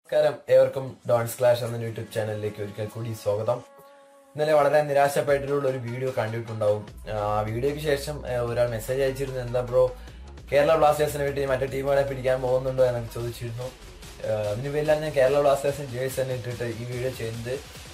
നമസ്കാരം ഏവർക്കും dawns clash എന്ന യൂട്യൂബ് ചാനലിലേക്ക് ഒരിക്കൽ കൂടി സ്വാഗതം ഇന്നലെ വളരെ നിരാശപ്പെട്ടിട്ടുള്ള ഒരു വീഡിയോ കണ്ടിട്ടുണ്ടാവും ആ വീഡിയോയ്ക്ക് ശേഷം ആ, ഒരാൾ മെസ്സേജ് അയച്ചിരുന്നു എന്താ ബ്രോ കേരള ബ്ലാസ്റ്റേഴ്സിന് വേണ്ടി മറ്റേ ടീമുകളെ പിടിക്കാൻ പോകുന്നുണ്ടോ എന്നൊക്കെ ചോദിച്ചിരുന്നു ആ, അതിന് പേരിലാണ് ഞാൻ കേരള ബ്ലാസ്റ്റേഴ്സിന് ജേഴ്സി തന്നെ ഇട്ടിട്ട് ഈ വീഡിയോ ചെയ്യുന്നത്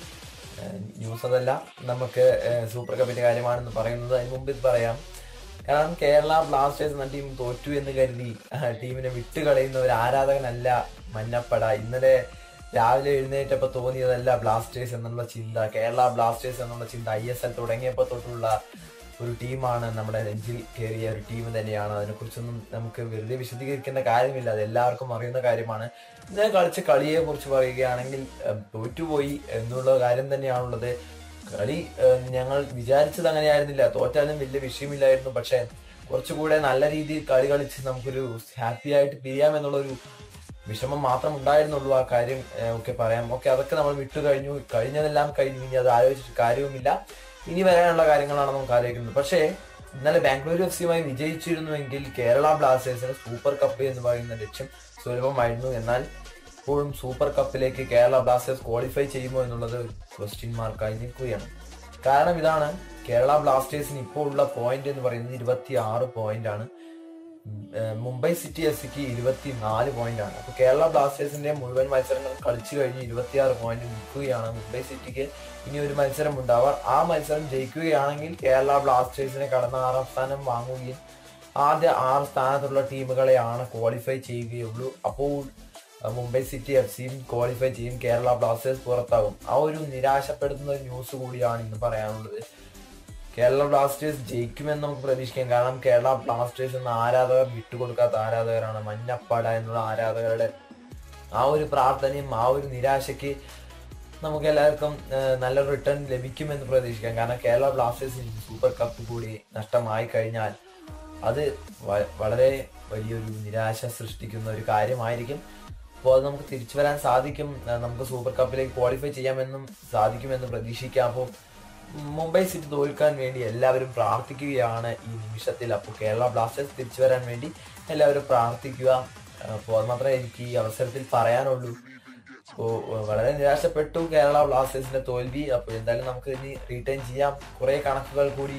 ന്യൂസ് അതല്ല നമുക്ക് ഏഹ്, സൂപ്പർ കപ്പിന്റെ കാര്യമാണെന്ന് പറയുന്നത് അതിന് മുമ്പ് ഇത് പറയാം കാരണം കേരള ബ്ലാസ്റ്റേഴ്സ് എന്ന ടീം തോറ്റു എന്ന് കരുതി ആ, ടീമിനെ വിട്ടുകളയുന്ന ഒരു ആരാധകനല്ല മഞ്ഞപ്പട ഇന്നലെ രാവിലെ എഴുന്നേറ്റപ്പോ തോന്നിയതല്ല ബ്ലാസ്റ്റേഴ്സ് എന്നുള്ള ചിന്ത കേരള ബ്ലാസ്റ്റേഴ്സ് എന്നുള്ള ചിന്ത ഐ എസ് എൽ തുടങ്ങിയപ്പോ തൊട്ടുള്ള ഒരു ടീമാണ് നമ്മുടെ നെഞ്ചിൽ കയറിയ ഒരു ടീം തന്നെയാണ് അതിനെക്കുറിച്ചൊന്നും നമുക്ക് വെറുതെ വിശദീകരിക്കേണ്ട കാര്യമില്ല അത് എല്ലാവർക്കും അറിയുന്ന കാര്യമാണ് ഇന്നലെ കളിച്ച കളിയെ കുറിച്ച് പറയുകയാണെങ്കിൽ ഏഹ്, തോറ്റുപോയി എന്നുള്ള കാര്യം തന്നെയാണുള്ളത് കളി ഏഹ്, ഞങ്ങൾ വിചാരിച്ചത് അങ്ങനെയായിരുന്നില്ല തോറ്റാലും വലിയ വിഷയമില്ലായിരുന്നു പക്ഷെ കുറച്ചുകൂടെ നല്ല രീതിയിൽ കളി കളിച്ച് നമുക്കൊരു ഹാപ്പി ആയിട്ട് പിരിയാമെന്നുള്ളൊരു വിഷമം മാത്രം ഉണ്ടായിരുന്നുള്ളൂ ആ കാര്യം ഏഹ്, ഒക്കെ പറയാം ഓക്കെ അതൊക്കെ നമ്മൾ വിട്ടു കഴിഞ്ഞു കഴിഞ്ഞതെല്ലാം കഴിഞ്ഞു ഇനി അത് ആലോചിച്ചിട്ട് കാര്യവുമില്ല ഇനി വരാനുള്ള കാര്യങ്ങളാണ് നമുക്ക് ആലോചിക്കുന്നത് പക്ഷേ ഇന്നലെ ബാംഗ്ലൂരു എഫ് സിയുമായി വിജയിച്ചിരുന്നുവെങ്കിൽ കേരള ബ്ലാസ്റ്റേഴ്സിന് സൂപ്പർ കപ്പ് എന്ന് പറയുന്ന ലക്ഷ്യം സുലഭമായിരുന്നു എന്നാൽ ഇപ്പോഴും സൂപ്പർ കപ്പിലേക്ക് കേരള ബ്ലാസ്റ്റേഴ്സ് ക്വാളിഫൈ ചെയ്യുമോ എന്നുള്ളത് ക്വസ്റ്റ്യൻ മാർക്കായി നിൽക്കുകയാണ് കാരണം ഇതാണ് കേരള ബ്ലാസ്റ്റേഴ്സിന് ഇപ്പോൾ ഉള്ള പോയിന്റ് എന്ന് പറയുന്നത് ഇരുപത്തി ആറ് പോയിന്റ് ആണ് ഏഹ് മുംബൈ സിറ്റി എഫ് സിക്ക് ഇരുപത്തി നാല് പോയിന്റ് ആണ് അപ്പൊ കേരള ബ്ലാസ്റ്റേഴ്സിന്റെ മുഴുവൻ മത്സരങ്ങളും കളിച്ചു കഴിഞ്ഞ് ഇരുപത്തിയാറ് പോയിന്റ് നിൽക്കുകയാണ് മുംബൈ സിറ്റിക്ക് ഇനി ഒരു മത്സരം ഉണ്ടാവാർ ആ മത്സരം ജയിക്കുകയാണെങ്കിൽ കേരള ബ്ലാസ്റ്റേഴ്സിനെ കടന്ന ആറാം സ്ഥാനം വാങ്ങുകയും ആദ്യ ആറ് സ്ഥാനത്തുള്ള ടീമുകളെയാണ് ക്വാളിഫൈ ചെയ്യുകയുള്ളൂ അപ്പോൾ അഹ് മുംബൈ സിറ്റി എഫ് സിയും ക്വാളിഫൈ ചെയ്യും കേരള ബ്ലാസ്റ്റേഴ്സ് പുറത്താകും ആ ഒരു നിരാശപ്പെടുത്തുന്ന ഒരു ന്യൂസ് കൂടിയാണ് ഇന്ന് പറയാനുള്ളത് കേരള ബ്ലാസ്റ്റേഴ്സ് ജയിക്കുമെന്ന് നമുക്ക് പ്രതീക്ഷിക്കാം കാരണം കേരള ബ്ലാസ്റ്റേഴ്സ് എന്ന ആരാധകർ വിട്ടുകൊടുക്കാത്ത ആരാധകരാണ് മഞ്ഞപ്പട എന്നുള്ള ആരാധകരുടെ ആ ഒരു പ്രാർത്ഥനയും ആ ഒരു നിരാശയ്ക്ക് നമുക്ക് എല്ലാവർക്കും ഏഹ്, നല്ലൊരു റിട്ടേൺ ലഭിക്കുമെന്ന് പ്രതീക്ഷിക്കാം കാരണം കേരള ബ്ലാസ്റ്റേഴ്സിന് സൂപ്പർ കപ്പ് കൂടി നഷ്ടമായി കഴിഞ്ഞാൽ അത് വ- വളരെ വലിയൊരു നിരാശ സൃഷ്ടിക്കുന്ന ഒരു കാര്യമായിരിക്കും അപ്പോൾ അത് നമുക്ക് തിരിച്ചു വരാൻ സാധിക്കും ഏഹ്, നമുക്ക് സൂപ്പർ കപ്പിലേക്ക് ക്വാളിഫൈ ചെയ്യാമെന്നും സാധിക്കുമെന്ന് പ്രതീക്ഷിക്കാം അപ്പോൾ മുംബൈ സിറ്റി തോൽക്കാൻ വേണ്ടി എല്ലാവരും പ്രാർത്ഥിക്കുകയാണ് ഈ നിമിഷത്തിൽ അപ്പോൾ കേരള ബ്ലാസ്റ്റേഴ്സ് തിരിച്ചു വരാൻ വേണ്ടി എല്ലാവരും പ്രാർത്ഥിക്കുക അപ്പോൾ അത് മാത്രമേ എനിക്ക് ഈ അവസരത്തിൽ പറയാനുള്ളൂ അപ്പോൾ വളരെ നിരാശപ്പെട്ടു കേരള ബ്ലാസ്റ്റേഴ്സിന്റെ തോൽവി അപ്പോൾ എന്തായാലും നമുക്ക് ഇനി റീറ്റേൺ ചെയ്യാം കുറെ കണക്കുകൾ കൂടി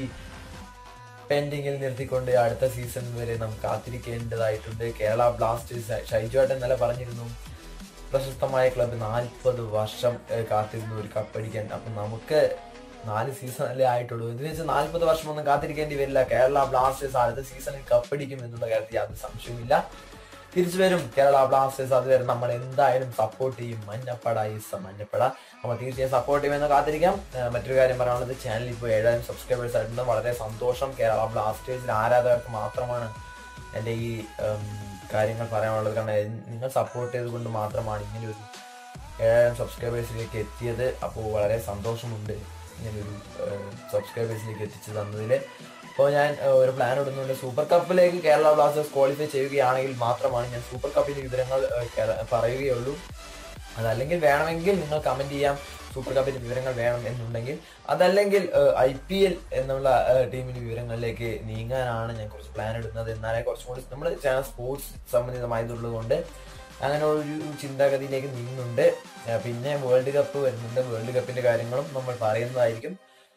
പെൻഡിങ്ങിൽ നിർത്തിക്കൊണ്ട് അടുത്ത സീസൺ വരെ നമുക്ക് കാത്തിരിക്കേണ്ടതായിട്ടുണ്ട് കേരള ബ്ലാസ്റ്റേഴ്സ് ഷൈജുവായിട്ട് ഇന്നലെ പറഞ്ഞിരുന്നു പ്രശസ്തമായ ക്ലബ്ബ് നാൽപ്പത് വർഷം ഏഹ്, കാത്തിരുന്നു ഒരു കപ്പടിക്കാൻ അപ്പൊ നമുക്ക് നാല് സീസൺ അല്ലേ ആയിട്ടുള്ളൂ എന്ന് വെച്ചാൽ നാൽപ്പത് വർഷം ഒന്നും കാത്തിരിക്കേണ്ടി വരില്ല കേരള ബ്ലാസ്റ്റേഴ്സ് അടുത്ത സീസണിൽ കപ്പടിക്കും എന്നുള്ള കാര്യത്തിൽ യാതൊരു സംശയവുമില്ല തിരിച്ചു വരും കേരള ബ്ലാസ്റ്റേഴ്സ് അതുവരെ നമ്മൾ എന്തായാലും സപ്പോർട്ട് ചെയ്യും മഞ്ഞപ്പട ഈസ് മഞ്ഞപ്പട അപ്പൊ തീർച്ചയായും സപ്പോർട്ട് ചെയ്യുമെന്ന് കാത്തിരിക്കാം ഏഹ് മറ്റൊരു കാര്യം പറയാനുള്ളത് ചാനൽ ഇപ്പോൾ ഏഴായിരം സബ്സ്ക്രൈബേഴ്സ് ആയിട്ടുണ്ട് വളരെ സന്തോഷം കേരള ബ്ലാസ്റ്റേഴ്സിൽ ആരാധകർക്ക് മാത്രമാണ് എൻ്റെ ഈ ഉം, കാര്യങ്ങൾ പറയാനുള്ളത് കാരണം എൻ- നിങ്ങൾ സപ്പോർട്ട് ചെയ്തുകൊണ്ട് മാത്രമാണ് ഇങ്ങനെ ഒരു ഏഴായിരം സബ്സ്ക്രൈബേഴ്സിലേക്ക് എത്തിയത് അപ്പോൾ വളരെ സന്തോഷമുണ്ട് ഇങ്ങനൊരു സബ്സ്ക്രൈബേഴ്സിലേക്ക് എത്തിച്ചു തന്നതിൽ അപ്പോൾ ഞാൻ ഏഹ്, ഒരു പ്ലാൻ ഇടുന്നുണ്ട് സൂപ്പർ കപ്പിലേക്ക് കേരള ബ്ലാസ്റ്റേഴ്സ് ക്വാളിഫൈ ചെയ്യുകയാണെങ്കിൽ മാത്രമാണ് ഞാൻ സൂപ്പർ കപ്പിന്റെ വിവരങ്ങൾ ഏഹ്, കേര- പറയുകയുള്ളൂ അതല്ലെങ്കിൽ വേണമെങ്കിൽ നിങ്ങൾ കമന്റ് ചെയ്യാം സൂപ്പർ കപ്പിന്റെ വിവരങ്ങൾ വേണം എന്നുണ്ടെങ്കിൽ അതല്ലെങ്കിൽ ഐ പി എൽ എന്നുള്ള ഏഹ്, ടീമിന്റെ വിവരങ്ങളിലേക്ക് നീങ്ങാനാണ് ഞാൻ കുറച്ച് പ്ലാൻ ഇടുന്നത് എന്നാലേ കുറച്ചും കൂടി നമ്മുടെ ചാനൽ സ്പോർട്സ് സംബന്ധിതമായതുള്ളത് കൊണ്ട് അങ്ങനെ ഒരു ചിന്താഗതിയിലേക്ക് നീങ്ങുന്നുണ്ട് ഏഹ്, പിന്നെ വേൾഡ് കപ്പ് വരുന്നുണ്ട് വേൾഡ് കപ്പിന്റെ കാര്യങ്ങളും നമ്മൾ പറയുന്നതായിരിക്കും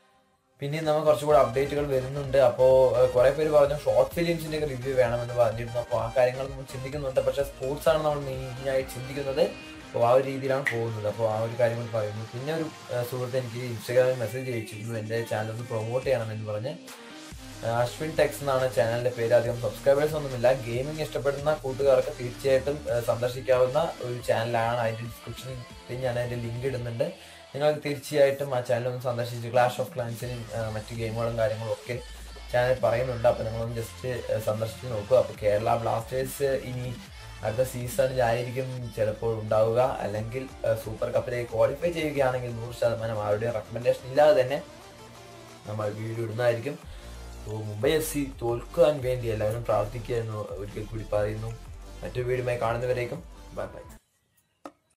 പിന്നെ നമുക്ക് കുറച്ചുകൂടെ അപ്ഡേറ്റുകൾ വരുന്നുണ്ട് അപ്പോൾ കുറെ പേര് പറഞ്ഞു ഷോർട്ട് ഫിലിംസിന്റെ ഒക്കെ റിവ്യൂ വേണമെന്ന് പറഞ്ഞിരുന്നു അപ്പോൾ ആ കാര്യങ്ങൾ നമ്മൾ ചിന്തിക്കുന്നുണ്ട് പക്ഷേ സ്പോർട്സ് ആണ് നമ്മൾ മെയിനായി ചിന്തിക്കുന്നത് അപ്പോൾ ആ ഒരു രീതിയിലാണ് പോകുന്നത് അപ്പോൾ ആ ഒരു കാര്യങ്ങൾ പറയുന്നു പിന്നെ ഒരു ഏഹ്, സുഹൃത്ത് എനിക്ക് ഇൻസ്റ്റാഗ്രാമിൽ മെസ്സേജ് അയച്ചിരുന്നു എൻ്റെ ചാനൽ ഒന്ന് പ്രൊമോട്ട് ചെയ്യണമെന്ന് പറഞ്ഞ് ഏഹ്, അശ്വിൻ ടെക്സ് എന്നാണ് ചാനലിന്റെ പേര് അധികം സബ്സ്ക്രൈബേഴ്സ് ഒന്നുമില്ല ഗെയിമിംഗ് ഇഷ്ടപ്പെടുന്ന കൂട്ടുകാർക്ക് തീർച്ചയായിട്ടും ഏഹ്, സന്ദർശിക്കാവുന്ന ഒരു ചാനലാണ് അതിന്റെ ഡിസ്ക്രിപ്ഷനിൽ ഞാൻ അതിന്റെ ലിങ്ക് ഇടുന്നുണ്ട് നിങ്ങൾക്ക് തീർച്ചയായിട്ടും ആ ചാനൽ ഒന്ന് സന്ദർശിച്ച് ക്ലാഷ് ഓഫ് ക്ലാൻസിനും മറ്റു ഗെയിമുകളും കാര്യങ്ങളും ഒക്കെ ചാനൽ പറയുന്നുണ്ട് അപ്പോൾ നിങ്ങളൊന്ന് ജസ്റ്റ് സന്ദർശിച്ച് നോക്കുക അപ്പോൾ കേരള ബ്ലാസ്റ്റേഴ്സ് ഇനി അടുത്ത സീസണിലായിരിക്കും ചിലപ്പോൾ ഉണ്ടാവുക അല്ലെങ്കിൽ ഏഹ്, സൂപ്പർ കപ്പിലേക്ക് ക്വാളിഫൈ ചെയ്യുകയാണെങ്കിൽ നൂറ് ശതമാനം ആരുടെയും റെക്കമെൻഡേഷൻ ഇല്ലാതെ തന്നെ നമ്മൾ വീഡിയോ ഇടുന്നതായിരിക്കും അപ്പോൾ മുംബൈ എഫ് സി തോൽക്കാൻ വേണ്ടി എല്ലാവരും പ്രാർത്ഥിക്കുക എന്ന് ഒരിക്കൽ കൂടി പറയുന്നു മറ്റൊരു വീടുമായി കാണുന്നവരേക്കും ബൈ ബൈ